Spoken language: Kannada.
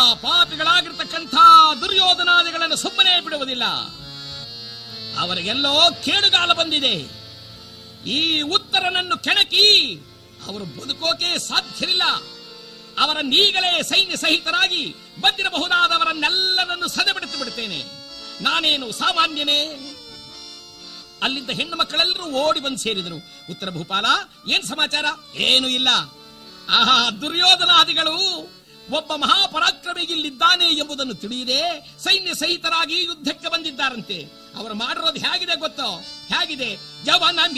ಪಾಪಿಗಳಾಗಿರ್ತಕ್ಕಂಥ ದುರ್ಯೋಧನಾದಿಗಳನ್ನು ಸುಮ್ಮನೆ ಬಿಡುವುದಿಲ್ಲ ಅವರಿಗೆಲ್ಲೋ ಕೇಡುಗಾಲ ಬಂದಿದೆ ಈ ಉತ್ತರನನ್ನು ಕೆಣಕಿ ಅವರು ಬದುಕೋಕೆ ಸಾಧ್ಯವಿಲ್ಲ ಅವರನ್ನೀಗಲೇ ಸೈನ್ಯ ಸಹಿತರಾಗಿ ಬಂದಿರಬಹುದಾದವರನ್ನೆಲ್ಲರನ್ನು ಸದೆಬಿಡಿಸಿ ಬಿಡುತ್ತೇನೆ ನಾನೇನು ಸಾಮಾನ್ಯನೇ ಅಲ್ಲಿದ್ದ ಹೆಣ್ಣು ಮಕ್ಕಳೆಲ್ಲರೂ ಓಡಿ ಬಂದು ಸೇರಿದರು ಉತ್ತರ ಭೂಪಾಲ ಏನ್ ಸಮಾಚಾರ ಏನು ಇಲ್ಲ ಆಹಾ ದುರ್ಯೋಧನಾದಿಗಳು ಒಬ್ಬ ಮಹಾಪರಾಕ್ರಮಿ ಇಲ್ಲಿದ್ದಾನೆ ಎಂಬುದನ್ನು ತಿಳಿಯದೆ ಸೈನ್ಯ ಸಹಿತರಾಗಿ ಯುದ್ಧಕ್ಕೆ ಬಂದಿದ್ದಾರಂತೆ ಅವರು ಮಾಡಿರೋದು ಹೇಗಿದೆ ಗೊತ್ತೋ ಹೇಗಿದೆ ಜವನ